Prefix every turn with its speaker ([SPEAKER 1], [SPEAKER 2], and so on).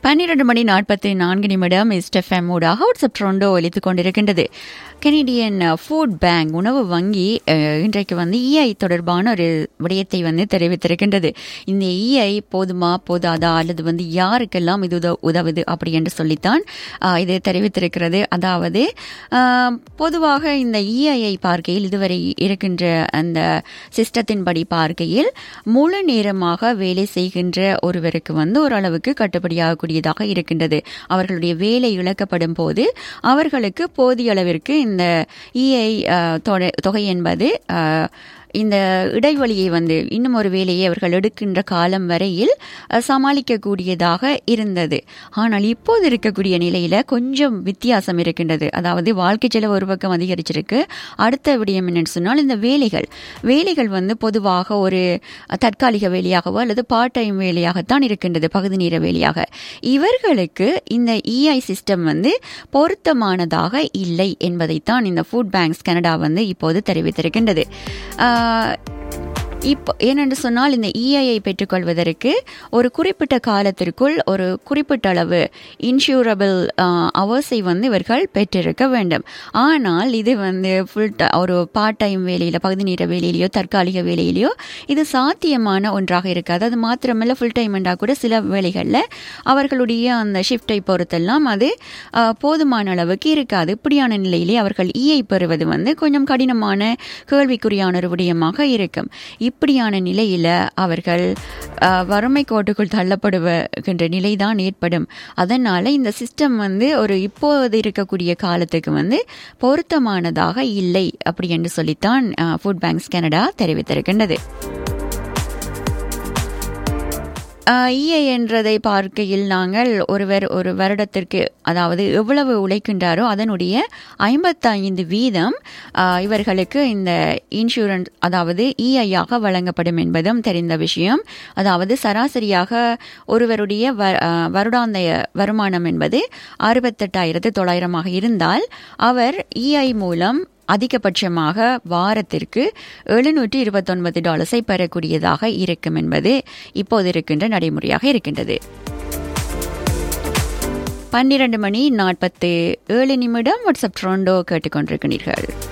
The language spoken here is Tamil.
[SPEAKER 1] பன்னிரண்டு மணி நாற்பத்தி நான்கு நிமிடம் இஸ்டெஃப்எம் ஊடாக வாட்ஸ்அப் ட்ரோண்டோ ஒலித்துக் கொண்டிருக்கின்றது கெனடியன் ஃபுட் பேங்க் உணவு வங்கி அஹ், இன்றைக்கு வந்து இஐ தொடர்பான ஒரு விடயத்தை வந்து தெரிவித்திருக்கின்றது இந்த இஐ போதுமா போதாதா அல்லது வந்து யாருக்கெல்லாம் இது உத- உதவுது அப்படி என்று சொல்லித்தான் அஹ், இது தெரிவித்திருக்கிறது அதாவது அஹ், பொதுவாக இந்த இஐயை பார்க்கையில் இதுவரை இருக்கின்ற அந்த சிஸ்டத்தின்படி பார்க்கையில் முழு நேரமாக வேலை செய்கின்ற ஒருவருக்கு வந்து ஓரளவுக்கு கட்டுப்படியாகக்கூடியதாக இருக்கின்றது அவர்களுடைய வேலை இழக்கப்படும் போது அவர்களுக்கு போதிய அளவிற்கு இந்த இஐ தொகை என்பது அஹ், இந்த இடைவெளியை வந்து இன்னும் ஒரு வேலையை அவர்கள் எடுக்கின்ற காலம் வரையில் அஹ், சமாளிக்கக்கூடியதாக இருந்தது ஆனால் இப்போது இருக்கக்கூடிய நிலையில கொஞ்சம் வித்தியாசம் இருக்கின்றது அதாவது வாழ்க்கை செலவு ஒரு பக்கம் அதிகரிச்சிருக்கு அடுத்த விடயம் என்னன்னு சொன்னால் இந்த வேலைகள் வேலைகள் வந்து பொதுவாக ஒரு தற்காலிக வேலையாகவோ அல்லது பார்ட் டைம் வேலையாகத்தான் இருக்கின்றது பகுதி நேர வேலையாக இவர்களுக்கு இந்த இஐ சிஸ்டம் வந்து பொருத்தமானதாக இல்லை என்பதைத்தான் இந்த ஃபுட் பேங்க்ஸ் கனடா வந்து இப்போது தெரிவித்திருக்கின்றது ஆஹ், இப்போ ஏனென்று சொன்னால் இந்த இஐயை பெற்றுக்கொள்வதற்கு ஒரு குறிப்பிட்ட காலத்திற்குள் ஒரு குறிப்பிட்ட அளவு இன்சூரபிள் அவர்ஸை வந்து இவர்கள் பெற்றிருக்க வேண்டும் ஆனால் இது வந்து ஃபுல் ஒரு பார்ட் டைம் வேலையில் பகுதி நேர வேலையிலையோ தற்காலிக வேலையிலையோ இது சாத்தியமான ஒன்றாக இருக்காது அது மாத்திரமல்ல ஃபுல் டைம் என்றால் கூட சில வேலைகளில் அவர்களுடைய அந்த ஷிஃப்டை பொறுத்தெல்லாம் அது ஆஹ், போதுமான அளவுக்கு இருக்காது இப்படியான நிலையிலே அவர்கள் இஐ பெறுவது வந்து கொஞ்சம் கடினமான கேள்விக்குறியான ஒரு விடயமாக இருக்கும் இப்படியான நிலையில அவர்கள் ஆஹ், வறுமை கோட்டுக்குள் தள்ளப்படுகின்ற நிலைதான் ஏற்படும் அதனால இந்த சிஸ்டம் வந்து ஒரு இப்போது இருக்கக்கூடிய காலத்துக்கு வந்து பொருத்தமானதாக இல்லை அப்படி என்று சொல்லித்தான் ஃபுட் பேங்க்ஸ் கனடா தெரிவித்திருக்கின்றது இஐ என்றதை பார்க்கையில் நாங்கள் ஒருவர் ஒரு வருடத்திற்கு அதாவது எவ்வளவு உழைக்கின்றாரோ அதனுடைய ஐம்பத்தைந்து வீதம் ஆஹ், இவர்களுக்கு இந்த இன்சூரன்ஸ் அதாவது இஐயாக வழங்கப்படும் என்பதும் தெரிந்த விஷயம் அதாவது சராசரியாக ஒருவருடைய வ- ஆஹ், வருடாந்திய வருமானம் என்பது அறுபத்தெட்டாயிரத்து தொள்ளாயிரமாக இருந்தால் அவர் இஐ மூலம் அதிகபட்சமாக வாரத்திற்கு எழுநூற்றி இருபத்தொன்பது டாலர்ஸை பெறக்கூடியதாக இருக்கும் என்பது இப்போது இருக்கின்ற நடைமுறையாக இருக்கின்றது பன்னிரண்டு மணி நாற்பத்து ஏழு நிமிடம் வாட்ஸ்அப் ட்ரோண்டோ கேட்டுக்கொண்டிருக்கிறீர்கள்